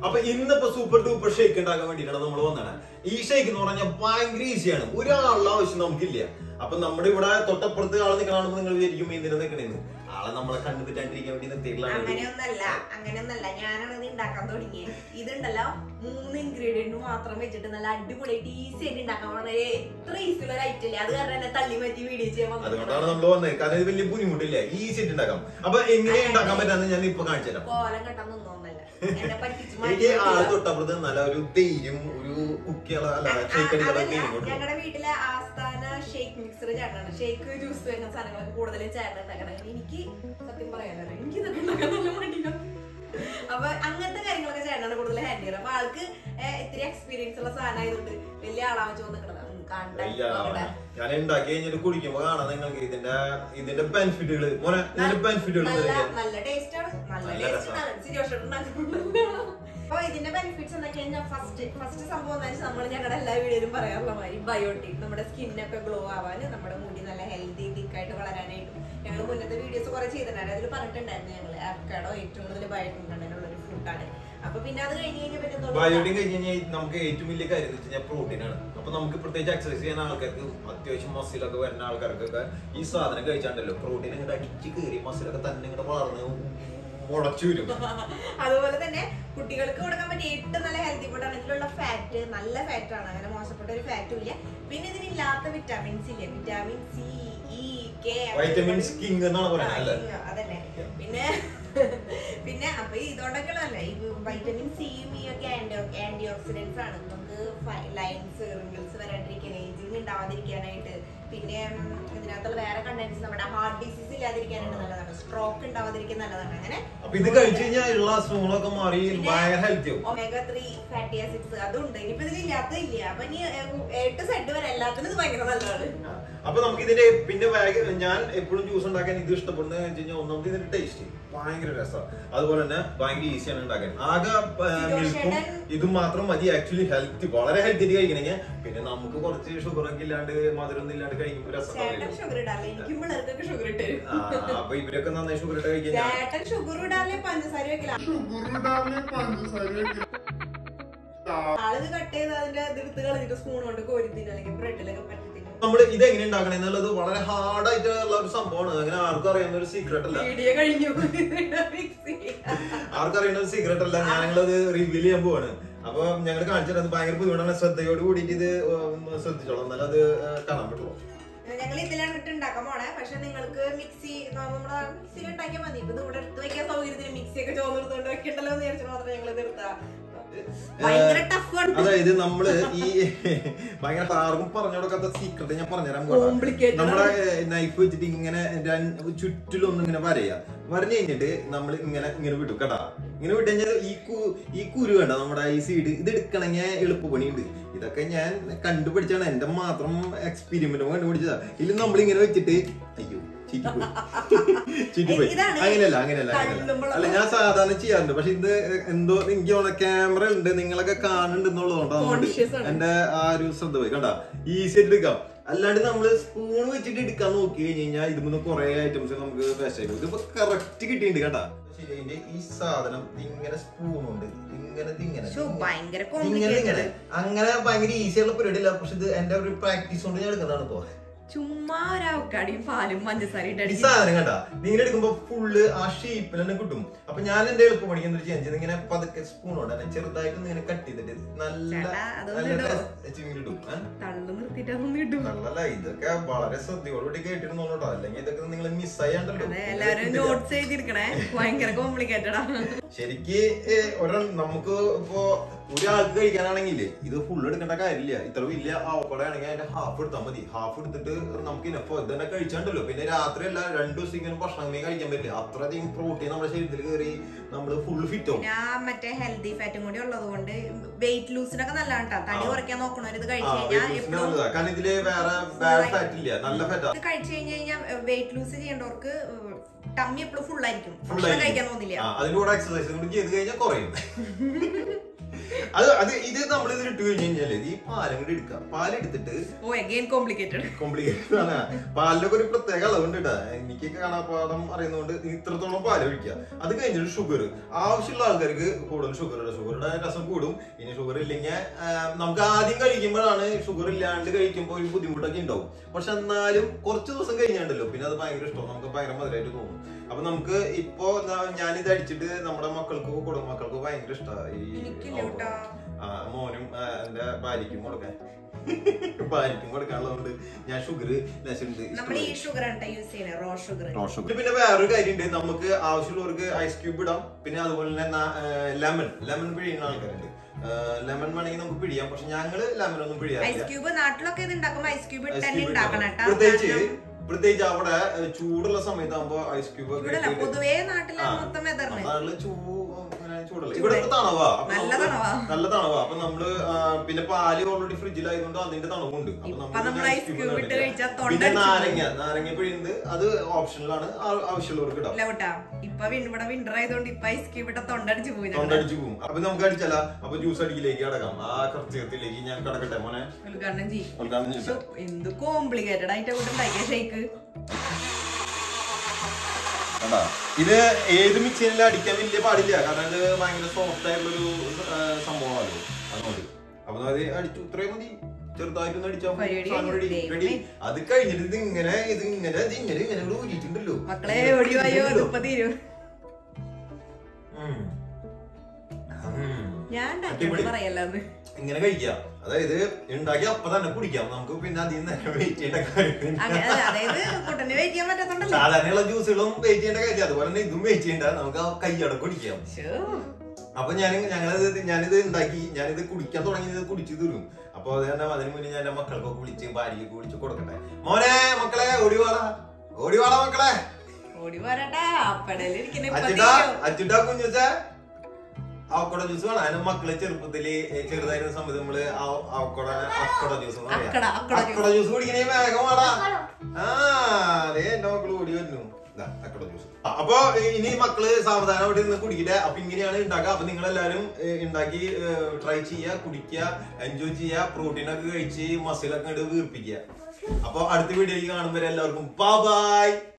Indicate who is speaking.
Speaker 1: അപ്പൊ ഇന്നിപ്പോ super duper shake ഉണ്ടാക്കാൻ വേണ്ടിയിട്ടാണ് നമ്മൾ വന്നത് ഈ ഷേക്ക് എന്ന് പറഞ്ഞാൽ ഭയങ്കര ഈസിയാണ് ഒരാളുടെ ആവശ്യം നമുക്കില്ല അപ്പൊ നമ്മുടെ ഇവിടെ തൊട്ടപ്പുറത്ത് ആള് നിൽക്കണമെന്ന് നിങ്ങൾ വിചാരിക്കും എന്തിനാ നിൽക്കണേന്ന് ആളെ നമ്മളെ കണ്ടു തെറ്റാണ്ടിരിക്കാൻ വേണ്ടി നിർത്തിയിട്ടുള്ളതാണ്
Speaker 2: അങ്ങനെയൊന്നല്ല അങ്ങനെയൊന്നല്ല ഞാനാണ് ഇത് ഉണ്ടാക്കാൻ തുടങ്ങിയത് ഇതുണ്ടല്ലോ മൂന്ന് ഇൻഗ്രീഡിയന്റ് മാത്രം വെച്ചിട്ട് നല്ല അടിപൊളിയായിട്ട് ഈസി ആയിട്ട് ഉണ്ടാക്കാൻ വളരെ എത്ര ഈസി ഉള്ള ഒരു ഐറ്റം ഇല്ലേ അത് കാരണം എന്നെ തള്ളി മാറ്റി വീഡിയോ ചെയ്യാൻ
Speaker 1: അതുകൊണ്ടാണ്
Speaker 2: വന്നത്
Speaker 1: നമ്മൾ വന്നത് കാരണം ഇത് വലിയ ബുദ്ധിമുട്ടില്ല ഈസി ആയിട്ട് ഉണ്ടാക്കാം അപ്പൊ എങ്ങനെ ഉണ്ടാക്കാൻ പറ്റാന്ന് ഞാൻ ഇപ്പൊ കാണിച്ചു തരാം
Speaker 2: കോലം കെട്ടാൻ നിന്നൊന്നല്ല എന്നെ പറ്റിച്ച്
Speaker 1: എനിക്ക് ആള്
Speaker 2: മാറ്റി
Speaker 1: തൊട്ടപ്പുറത്ത് നല്ല ഒരു തേരും ഒരു കുക്കിയുള്ള അല്ല ഷേക്ക് അടിക്കുന്ന തേരും കൊണ്ടു
Speaker 2: ഞങ്ങളുടെ വീട്ടിലെ ആസ്ഥാന ഷേക്ക് മിക്സർ ചേട്ടനാണ് ഷേക്ക് ജ്യൂസ് അങ്ങനെ സാധനങ്ങളൊക്കെ കൂടുതലും ചേട്ടൻ ഉണ്ടാക്കണം എനിക്ക് സത്യം പറയാനല്ലോ എനിക്ക് ഇതൊക്കെ ഉണ്ടാക്കാൻ നല്ല മടിയാണ് അപ്പൊ അങ്ങനത്തെ കാര്യങ്ങളൊക്കെ ചേട്ടനാണ് കൂടുതൽ ഹാൻഡിൽ ചെയ്യുന്നത് അപ്പൊ ആൾക്ക് ഏഹ്, ഇത്തിരി എക്സ്പീരിയൻസ് ഉള്ള സാധനമായതുകൊണ്ട് വലിയ ആളാവാൻ ചോദിക്കണത്
Speaker 1: വലിയ ആളാണ്. ഞാൻ ഉണ്ടാക്കി കഴിഞ്ഞിട്ട് കുടിക്കുമ്പോ കാണാം നിങ്ങൾക്ക് ഇതിന്റെ ഇതിന്റെ ബെനിഫിറ്റുകൾ മോനെ ഇതിന്റെ ബെനിഫിറ്റുകൾ
Speaker 2: നല്ല നല്ല ടേസ്റ്റ് ആണ് നല്ല
Speaker 1: നല്ല
Speaker 2: ടേസ്റ്റ്
Speaker 1: രസാണ്.
Speaker 2: ആണ് സിരിയോഷം ഉണ്ടാക്കുന്നുണ്ടല്ലോ അപ്പൊ ഇതിന്റെ ബെനിഫിറ്റ്സ് എന്തൊക്കെയാ ഞാൻ ഫസ്റ്റ് ഫസ്റ്റ് സംഭവം എന്താ വെച്ചാൽ നമ്മൾ ഞങ്ങളുടെ എല്ലാ വീഡിയോയിലും പറയാറുള്ള മാതിരി ബയോട്ടിക് നമ്മുടെ സ്കിന്നൊക്കെ ഗ്ലോ ആവാനും നമ്മുടെ മുടി നല്ല ഹെൽത്തി തിക്കായിട്ട് വളരാനായിട്ടും ഞങ്ങൾ മുന്നത്തെ വീഡിയോസ് കുറെ ചെയ്തിട്ടുണ്ടായിരുന്നു അതിൽ പറഞ്ഞിട്ടുണ്ടായിരുന്നു ഞങ്ങൾ ആപ്കാഡോ ഏറ്റവും കൂടുതൽ ബയോട്ടിക് കണ്ടന്റുള്ള ഒരു ഫ്രൂട്ടാണ് അപ്പൊ പിന്നെ അത് കഴിഞ്ഞ് കഴിഞ്ഞാൽ പിന്നെ എന്തോ
Speaker 1: ബയോട്ടിൻ കഴിഞ്ഞ് കഴിഞ്ഞാൽ നമുക്ക് ഏറ്റവും വലിയ കാര്യം എന്ന് വെച്ചാൽ പ്രോട്ടീൻ ആണ് അപ്പൊ നമുക്ക് പ്രത്യേകിച്ച് എക്സസൈസ് ചെയ്യുന്ന ആൾക്കാർക്ക് അത്യാവശ്യം മസിലൊക്കെ വരുന്ന ആൾക്കാർക്കൊക്കെ ഈ സാധനം കഴിച്ചാണ്ടല്ലോ പ്രോട്ടീൻ ഇങ്ങോട്ട് അടിച്ച് കയറി മസിലൊക്കെ തന്നെ ഇങ്ങോട്ട് വളർന്ന് മുളച്ചു വരും
Speaker 2: അതുപോലെ തന്നെ കുട്ടികൾക്ക് കൊടുക്കാൻ പറ്റിയ ഏറ്റവും നല്ല ഹെൽത്തി ഫുഡാണ് ഇതിലുള്ള ഫാറ്റ് നല്ല ഫാറ്റ് ആണ് അങ്ങനെ മോശപ്പെട്ട ഒരു ഫാറ്റും ഇല്ല പിന്നെ ഇതിനില്ലാത്ത വിറ്റാമിൻസ് ഇല്ലേ vitamin C E K
Speaker 1: vitamins king എന്നാണ് പറയുന്നത് അല്ലേ
Speaker 2: അതന്നെ പിന്നെ പിന്നെ അപ്പൊ ഇതോണ്ടൊക്കെ ഉള്ളതല്ലേ ഈ വൈറ്റമിൻ സിയും ഈ ഒക്കെ ആന്റി ആന്റി ഓക്സിഡൻസ് ആണ് നമുക്ക് ലൈൻസ് റിങ്കിൾസ് വരാണ്ടിരിക്കാൻ ഏജിങ് ഉണ്ടാവാതിരിക്കാനായിട്ട് പിന്നെ ഉം, ഇതിനകത്തുള്ള വേറെ കണ്ടന്റ്സ് നമ്മുടെ ഹാർട്ട് ഡിസീസ് ഇല്ലാതിരിക്കാനായിട്ട് നല്ലതാണ് സ്ട്രോക്ക് ഉണ്ടാവാതിരിക്കാൻ നല്ലതാണ് അങ്ങനെ
Speaker 1: അപ്പൊ ഇത് കഴിച്ചു കഴിഞ്ഞാൽ ഉള്ള അസുഖങ്ങളൊക്കെ മാറി ഭയങ്കര ഹെൽത്തി ആവും
Speaker 2: ഒമേഗ ത്രീ ഫാറ്റി ആസിഡ്സ് അതുണ്ട് ഇനിയിപ്പോ ഇതിൽ ഇല്ലാത്തതില്ല അപ്പൊ ഇനി എട്ട് സെഡ് വരെ എല്ലാത്തിനും ഇത് ഭയങ്കര നല്ലതാണ്
Speaker 1: അപ്പൊ നമുക്ക് ഇതിന്റെ പിന്നെ വേഗ- ഞാൻ എപ്പോഴും ജ്യൂസ് ഉണ്ടാക്കാൻ ഇത് ഇഷ്ടപ്പെടുന്നത് വെച്ച് കഴിഞ്ഞാൽ ഒന്നാമത് ഇതിന്റെ ടേസ്റ്റ് ഭയങ്കര രസമാണ് അതുപോലെ തന്നെ ഭയങ്കര ഈസിയാണ് ഉണ്ടാക്കാൻ ആകെ മിൽക്കും ഇതും മാത്രം മതി ആക്ച്വലി ഹെൽത്തി വളരെ ഹെൽത്തി കഴിക്കണമെങ്കിൽ പിന്നെ നമുക്ക് കുറച്ച് ഷുഗർ ഒക്കെ ഇല്ലാണ്ട് മധുരം ഒന്നും ഇല്ലാണ്ട് കഴിക്കുമ്പോൾ രസം
Speaker 2: ചേട്ടൻ
Speaker 1: ഉണ്ടാവില്ല.
Speaker 2: ഷുഗർ ഇടാറില്ല എനിക്കും പിള്ളേർക്കൊക്കെ ഷുഗർ ഇട്ട് തരും
Speaker 1: ആ, അപ്പൊ ഇവരൊക്കെ നന്നായി ഷുഗർ ഇട്ട് കഴിക്കാൻ
Speaker 2: ചേട്ടൻ ഷുഗർ ഇടാറില്ലേ പഞ്ചസാര വെക്കില്ല ആളിത് കട്ട് ചെയ്ത് അതിന്റെ ഇതെടുത്ത് കളഞ്ഞിട്ട് സ്പൂൺ കൊണ്ട് കോരി തിന്നും അല്ലെങ്കിൽ ബ്രെഡിലൊക്കെ പറ്റി തിന്നും
Speaker 1: നമ്മൾ ഇത് എങ്ങനെ ഉണ്ടാക്കണം എന്നുള്ളത് വളരെ ഹാർഡ് ആയിട്ടുള്ള ഒരു സംഭവമാണ് അങ്ങനെ ആർക്കും അറിയുന്ന ഒരു സീക്രട്ട് അല്ല
Speaker 2: വീഡിയോ കഴിഞ്ഞു മിക്സി
Speaker 1: ആർക്കും അറിയുന്ന ഒരു സീക്രട്ട് അല്ല ഞാനിങ്ങളത് റിവീൽ ചെയ്യാൻ പോവാണ് അപ്പൊ ഞങ്ങൾ കാണിച്ചിട്ട് അത് ഭയങ്കര ബുദ്ധിമുട്ടാണ് ശ്രദ്ധയോട് കൂടിയിട്ട് ഇത് ഒന്ന് ശ്രദ്ധിച്ചോളാം എന്നാലും അത് കാണാൻ പറ്റുള്ളൂ
Speaker 2: ഞങ്ങൾ ഇതിലാണ് ഇട്ട് ഉണ്ടാക്കാൻ പോണേ പക്ഷെ നിങ്ങൾക്ക് മിക്സി നമ്മുടെ മിക്സിയിൽ ഉണ്ടാക്കിയാൽ മതി ഇപ്പൊ ഇത് ഇവിടെ എടുത്ത് വെക്കാൻ സൗകര്യത്തിന് മിക്സി ഒക്കെ ചോന്നെടുത്തോണ്ട് വെക്കണ്ടല്ലോ എന്ന് വിചാരിച്ചു മാത്രം ഞങ്ങൾ ഇത് എടുത്താ ഭയങ്കര ടഫാണ്
Speaker 1: അതായത് നമ്മള് ഈ ഭയങ്കര ആർക്കും പറഞ്ഞു കൊടുക്കാത്ത സീക്രട്ട് ഞാൻ പറഞ്ഞുതരാൻ പോകാം
Speaker 2: കോംപ്ലിക്കേറ്റഡ്
Speaker 1: നമ്മുടെ നൈഫ് വെച്ചിട്ട് ഇങ്ങനെ രണ്ട് ചുറ്റിലൊന്നും ഇങ്ങനെ വരയാ വരഞ്ഞു കഴിഞ്ഞിട്ട് നമ്മൾ ഇങ്ങനെ ഇങ്ങനെ വിട്ടു കേട്ടാ ഇങ്ങനെ വിട്ട് കഴിഞ്ഞാൽ ഈ കു ഈ കുരു വേണ്ട നമ്മുടെ ഈ സീഡ് ഇത് എടുക്കണമെങ്കിൽ എളുപ്പപ്പണിയുണ്ട് ഇതൊക്കെ ഞാൻ കണ്ടുപിടിച്ചാണ് എന്റെ മാത്രം എക്സ്പീരിമെന്റ് കണ്ടുപിടിച്ചതാ ഇതിൽ നമ്മൾ ഇങ്ങനെ വെച്ചിട്ട് അയ്യോ ചീറ്റിപ്പോയി ചീറ്റിപ്പോയി
Speaker 2: ഇതാണ്
Speaker 1: അങ്ങനെയല്ല അങ്ങനെയല്ല അങ്ങനെയല്ല
Speaker 2: തള്ളുമ്പോഴൊക്കെ-
Speaker 1: അല്ല ഞാൻ സാധാരണ ചെയ്യാറുണ്ട് പക്ഷെ ഇത് എന്തോ എനിക്ക് ക്യാമറ ഉണ്ട് നിങ്ങളൊക്കെ കാണുന്നുണ്ട് എന്നുള്ളതുകൊണ്ടാണ്
Speaker 2: Conscious ആണ്.
Speaker 1: എന്റെ ആ ഒരു ശ്രദ്ധ പോയി കണ്ടാ ഈസി ആയിട്ട് എടുക്കാം അല്ലാണ്ട് നമ്മള് സ്പൂൺ വെച്ചിട്ട് എടുക്കാൻ നോക്കി കഴിഞ്ഞ് കഴിഞ്ഞാൽ ഇതിൽ കുറെ ഐറ്റംസ് നമുക്ക് വേസ്റ്റ് ആയി പോകും ഇതിപ്പോ കറക്റ്റ് കിട്ടിയിട്ടുണ്ട് കേട്ടാ ശരി ഇതിന്റെ ഈ സാധനം ഇങ്ങനെ സ്പൂൺ ഉണ്ട് ഇങ്ങനെ ഇത് ഇങ്ങനെ
Speaker 2: ശോ, ഭയങ്കര
Speaker 1: ഇങ്ങനെ ഇങ്ങനെ
Speaker 2: കോംപ്ലിക്കേറ്റഡ്
Speaker 1: അങ്ങനെ ഭയങ്കര ഈസി ആയിട്ടുള്ള പരിപാടി ഇല്ല പക്ഷെ ഇത് എന്റെ ഒരു പ്രാക്ടീസ് കൊണ്ട് ഞാൻ എടുക്കുന്നതാണ് ഇപ്പോ
Speaker 2: ചുമ്മാ ഒരു അവക്കാടിയും പാലും പഞ്ചസാര ഇട്ട്
Speaker 1: ഈ
Speaker 2: അടിക്കും
Speaker 1: സാധനം കണ്ടാ നിങ്ങൾ എടുക്കുമ്പോ ഫുള്ള് ആ ഷേപ്പിൽ തന്നെ കിട്ടും അപ്പൊ ഞാൻ എന്റെ എളുപ്പം പണിക്ക് എന്താ ചെയ്യാൻ ചെയ്ത് ഇങ്ങനെ പതുക്കെ സ്പൂൺ കൊണ്ട് തന്നെ ചെറുതായിട്ട് ഒന്ന് ഇങ്ങനെ കട്ട് ചെയ്തിട്ട് നല്ല
Speaker 2: ചേട്ടാ, അതൊന്ന്
Speaker 1: നല്ല
Speaker 2: ഇടോ?
Speaker 1: ടേസ്റ്റ് ഇടും ഏ?
Speaker 2: തള്ളു നിർത്തിയിട്ട് അതൊന്നും കിട്ടും
Speaker 1: നല്ലല്ല ഇതൊക്കെ വളരെ ശ്രദ്ധയോടുകൂടി കേട്ടിരുന്നോ കേട്ടോ അല്ലെങ്കിൽ ഇതൊക്കെ നിങ്ങൾ മിസ് ചെയ്യാണ്ടല്ലോ
Speaker 2: അതെ എല്ലാവരും നോട്ട്സ് എഴുതിയിരിക്കണേ ഭയങ്കര കോംപ്ലിക്കേറ്റഡാ
Speaker 1: ശരിക്ക് ഏ, ഒരാൾ നമുക്ക് ഇപ്പോ ഒരാൾക്ക് കഴിക്കാനാണെങ്കിൽ ഇത് ഫുൾ എടുക്കേണ്ട കാര്യമില്ല ഇത്ര വലിയ ആവക്കോടെ ആണെങ്കിൽ അതിന്റെ ഹാഫ് എടുത്താൽ മതി ഹാഫ് എടുത്തിട്ട് നമുക്ക് ഇനപ്പോ ഇത് തന്നെ കഴിച്ചാണ്ടല്ലോ പിന്നെ രാത്രി അല്ല രണ്ടു ദിവസം ഇങ്ങനെ ഭക്ഷണമേ കഴിക്കാൻ പറ്റില്ല അത്രയധികം പ്രോട്ടീൻ നമ്മുടെ ശരീരത്തിൽ കയറി നമ്മൾ ഫുൾ ഫിറ്റ് ആവും
Speaker 2: പിന്നെ ആ മറ്റേ ഹെൽത്തി ഫാറ്റും കൂടി ഉള്ളത് കൊണ്ട് വെയിറ്റ് ലൂസിനൊക്കെ നല്ലതാണ് കേട്ടോ തടി
Speaker 1: ആ.
Speaker 2: കുറയ്ക്കാൻ നോക്കണവർ ഇത്
Speaker 1: ആ,
Speaker 2: കഴിച്ചു
Speaker 1: weight
Speaker 2: കഴിഞ്ഞാൽ
Speaker 1: loss ന്
Speaker 2: എപ്പോഴും
Speaker 1: നല്ലതാ. കാരണം ഇതില് വേറെ ബാഡ് ഫാറ്റ് ഇല്ല നല്ല ഫാറ്റാ
Speaker 2: ഇത് കഴിച്ചു കഴിഞ്ഞ് കഴിഞ്ഞാൽ വെയിറ്റ് ലൂസ് ചെയ്യേണ്ടവർക്ക് ടമ്മി എപ്പോഴും ഫുൾ ആയിരിക്കും
Speaker 1: ഫുൾ
Speaker 2: ഭക്ഷണം കഴിക്കാൻ തോന്നില്ല
Speaker 1: അതിന്റെ കൂടെ എക്സസൈസ് കൂടി ചെയ്ത് കഴിഞ്ഞാൽ കുറയും അത് അത് ഇത് നമ്മൾ ഇതിൽ ഇട്ട് കഴിഞ്ഞ് കഴിഞ്ഞാല് ഈ പാലും കൂടി എടുക്കാം പാലെടുത്തിട്ട്
Speaker 2: ഓ അഗെയിൻ കോംപ്ലിക്കേറ്റഡ്
Speaker 1: കോംപ്ലിക്കേറ്റഡ് ആണ് പാലിലൊക്കെ ഒരു പ്രത്യേക അളവുണ്ട് കേട്ടാ എനിക്ക് കാണാപ്പാടം അറിയുന്നതുകൊണ്ട് ഇത്രത്തോളം പാല് ഒഴിക്കുക അത് കഴിഞ്ഞിട്ട് ഷുഗർ ആവശ്യമുള്ള ആൾക്കാർക്ക് കൂടുതൽ ഷുഗർ ഷുഗറുടെ രസം കൂടും ഇനി ഷുഗർ ഇല്ലെങ്കിൽ നമുക്ക് ആദ്യം കഴിക്കുമ്പോഴാണ് ഷുഗർ ഇല്ലാണ്ട് കഴിക്കുമ്പോൾ ഒരു ബുദ്ധിമുട്ടൊക്കെ ഉണ്ടാവും പക്ഷെ എന്നാലും കുറച്ച് ദിവസം കഴിഞ്ഞാണ്ടല്ലോ പിന്നെ അത് ഭയങ്കര ഇഷ്ടം നമുക്ക് ഭയങ്കര മധുരമായിട്ട് തോന്നും അപ്പൊ നമുക്ക് ഇപ്പോ ന- ഞാനിത് അടിച്ചിട്ട് നമ്മുടെ മക്കൾക്ക് കുടുംബ മക്കൾക്ക് ഭയങ്കര ഇഷ്ടമാണ്
Speaker 2: എനിക്കില്ല
Speaker 1: ഈ
Speaker 2: കേട്ടോ.
Speaker 1: ആ, മോനും ആ, എന്റെ ഭാര്യയ്ക്കും കൊടുക്കാൻ ഭാര്യയ്ക്കും കൊടുക്കാനുള്ളതുകൊണ്ട് ഞാൻ ഷുഗർ ലെസുണ്ട്
Speaker 2: നമ്മൾ ഈ ഷുഗർ ആണ് യൂസ് ചെയ്യണേ റോ ഷുഗർ
Speaker 1: പിന്നെ വേറൊരു കാര്യമുണ്ട് നമുക്ക് ആവശ്യമുള്ളവർക്ക് ഐസ് ക്യൂബ് ഇടാം പിന്നെ അതുപോലെ തന്നെ ലെമൺ ലെമൺ പിഴിയുന്ന ആൾക്കാരുണ്ട് ലെമൺ വേണമെങ്കിൽ നമുക്ക് പിഴിയാം പക്ഷെ ഞങ്ങള് ലെമൺ ഒന്നും
Speaker 2: ഐസ്
Speaker 1: പിഴിയാറില്ല
Speaker 2: ക്യൂബ് നാട്ടിലൊക്കെ ഇത് ഉണ്ടാക്കുമ്പോ ഐസ് ക്യൂബ്
Speaker 1: ഐസ്
Speaker 2: തന്നെ
Speaker 1: ക്യൂബ്
Speaker 2: ഉണ്ടാക്കണം
Speaker 1: ഇടാം.
Speaker 2: കേട്ടോ
Speaker 1: പ്രത്യേകിച്ച്
Speaker 2: കാരണം
Speaker 1: പ്രത്യേകിച്ച് അവിടെ ഏഹ്, ചൂടുള്ള സമയത്താകുമ്പോ ഐസ് ക്യൂബ് ഒക്കെ
Speaker 2: ഇവിടെയല്ല
Speaker 1: ഇട്ടിട്ട്
Speaker 2: പൊതുവേ നാട്ടില്
Speaker 1: ആ.
Speaker 2: മൊത്തം വെതറിന്
Speaker 1: നാട്ടില് ചൂ അങ്ങനെ ചൂടല്ല
Speaker 2: ചൂട്.
Speaker 1: ഇവിടെ തണവാ അപ്പൊ
Speaker 2: നല്ല
Speaker 1: നമ്മള്
Speaker 2: തണവാ.
Speaker 1: നല്ല തണവാ അപ്പൊ നമ്മള് ആ, പിന്നെ പാല് ഓൾറെഡി ഫ്രിഡ്ജിലായതുകൊണ്ട് അതിന്റെ തണവുണ്ട് അപ്പൊ
Speaker 2: ഇപ്പൊ
Speaker 1: നമ്മള്
Speaker 2: നമ്മൾ
Speaker 1: പിന്നെ
Speaker 2: ice
Speaker 1: ice cube
Speaker 2: cube ഇട്ട്
Speaker 1: ഇടാറില്ല.
Speaker 2: കഴിച്ചാ തൊണ്ട
Speaker 1: പിന്നെ
Speaker 2: അടിച്ച്
Speaker 1: നാരങ്ങ നാരങ്ങ പിഴിയുന്നത് അത് ഓപ്ഷനിലാണ് ആ- ആവശ്യമുള്ളവർക്ക് ഇടാം
Speaker 2: ഇല്ല കേട്ടാ ഇപ്പൊ വിൻ- ഇവിടെ വിന്റർ ആയതുകൊണ്ട് ഇപ്പൊ ഐസ് ക്യൂബ് ഇട്ട തൊണ്ടടിച്ച് പോയി ഞങ്ങള്.
Speaker 1: തൊണ്ടടിച്ചു പോകും അപ്പൊ നമുക്ക് അടിച്ചാല അപ്പൊ ജ്യൂസ് അടിക്കിലേക്ക് കടക്കാം ആ കൃത്യത്തിലേക്ക് ഞാൻ കടക്കട്ടെ മോനെ
Speaker 2: ഉദ്ഘാടനം ചെയ്യും
Speaker 1: ഉദ്ഘാടനം ചെയ്യട്ടെ.
Speaker 2: ശ്ശോ, എന്ത് കോംപ്ലിക്കേറ്റഡ് ആയിട്ട് കൂടെ ഉണ്ടാക്കിയ ഷേക്ക്
Speaker 1: കണ്ടാ? ഇത് ഏത് മിക്സിയിലും അടിക്കാൻ വലിയ പാടില്ല കാരണം ഇത് ഭയങ്കര സോഫ്റ്റ് ആയിട്ടുള്ളൊരു ആ, സംഭവമാണല്ലോ അതുകൊണ്ട് അപ്പൊ അത് അടിച്ചു ഇത്രയും മതി ചെറുതായിട്ടൊന്ന് അടിച്ചാൽ
Speaker 2: പരിപാടി
Speaker 1: റെഡി
Speaker 2: കഴിഞ്ഞു.
Speaker 1: റെഡി അത് കഴിഞ്ഞിട്ട് ഇത് ഇങ്ങനെ ഇത് ഇങ്ങനെ ഇത് ഇങ്ങനെ ഇങ്ങനെ ഇവിടെ ഊരിയിട്ടുണ്ടല്ലോ
Speaker 2: മക്കളെ ഓടിവായോ അതിപ്പോ തീരും
Speaker 1: ഉം. ഉം.
Speaker 2: ഞാൻ ഉണ്ടാക്കിയത്
Speaker 1: അടിപൊളി.
Speaker 2: പറയല്ലെന്ന്
Speaker 1: ഇങ്ങനെ കഴിക്കാം അതായത് ഉണ്ടാക്കി അപ്പൊ തന്നെ കുടിക്കാം നമുക്ക് പിന്നെ അധികം നേരം വെയിറ്റ് ചെയ്യേണ്ട കാര്യം
Speaker 2: അങ്ങനെ അതായത് കുട്ടനെ വെയിറ്റ് ചെയ്യാൻ പറ്റാത്തോണ്ടല്ലേ
Speaker 1: സാധാരണയുള്ള ജ്യൂസുകളും വെയിറ്റ് ചെയ്യേണ്ട കാര്യം അതുപോലെ തന്നെ ഇതും വെയിറ്റ് ചെയ്യേണ്ട നമുക്ക് ആ കൈയോടെ കുടിക്കാം
Speaker 2: ശ്ശോ.
Speaker 1: അപ്പൊ ഞാൻ ഞങ്ങളത് ഞാനിത് ഉണ്ടാക്കി ഞാനിത് കുടിക്കാൻ തുടങ്ങിയത് കുടിച്ചു തീരും അപ്പൊ അത് തന്നെ അതിന് മുന്നേ ഞാൻ എന്റെ മക്കൾക്കൊക്കെ വിളിച്ച് ഭാര്യയ്ക്ക് വിളിച്ച് കൊടുക്കട്ടെ മോനെ മക്കളെ ഓടിവാളാ ഓടിവാളാ മക്കളെ
Speaker 2: ഓടി പോരാട്ടാ അപ്പടലിരിക്കുന്ന ഇപ്പൊ
Speaker 1: അച്ഛട്ടാ
Speaker 2: തീരും.
Speaker 1: അച്ഛട്ടാ കുഞ്ഞുസേ അവക്കോട ജ്യൂസ് വേണം അതിന് മക്കളെ ചെറുപ്പത്തില് ചെറുതായിരുന്ന സമയത്ത് നമ്മള് ആ- അവക്കോട അക്കോട ജ്യൂസ് എന്ന് പറയാം.
Speaker 2: അക്കട, അക്കട
Speaker 1: അക്കോട ജ്യൂസ് കുടിക്കണേ വേഗം വേടാ ആ അതേ എന്റെ മക്കള് ഓടി വരുന്നു ദാ, അക്കോട ജ്യൂസ് ആ, അപ്പൊ ഇനി മക്കള് സാവധാനം അവിടെ നിന്ന് കുടിക്കില്ല അപ്പൊ ഇങ്ങനെയാണ് ഉണ്ടാക്കുക അപ്പൊ നിങ്ങൾ എല്ലാവരും ഉണ്ടാക്കി ട്രൈ ചെയ്യുക കുടിക്കുക എൻജോയ് ചെയ്യുക പ്രോട്ടീൻ ഒക്കെ കഴിച്ച് മസിലൊക്കെ ഇട്ട് വീർപ്പിക്കുക അപ്പൊ അടുത്ത വീഡിയോയിൽ കാണുമ്പോൾ എല്ലാവർക്കും ബൈ